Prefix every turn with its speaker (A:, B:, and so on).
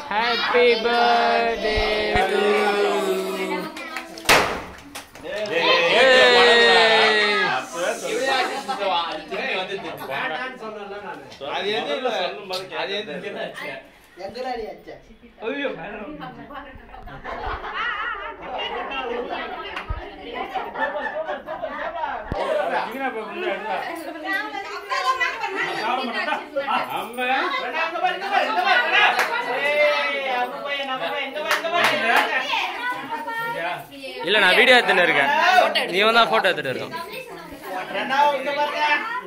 A: happy birthday to
B: அது எது இல்ல அது எது இல்ல
C: எங்கடாடி அச்சா
B: ஐயோ
A: இல்ல நான் வீடியோ எடுத்துன்னு இருக்கேன் நீ தான் போட்டோ எடுத்துட்டு இருக்கோம்
C: ரெண்டாவது இங்க பாருங்க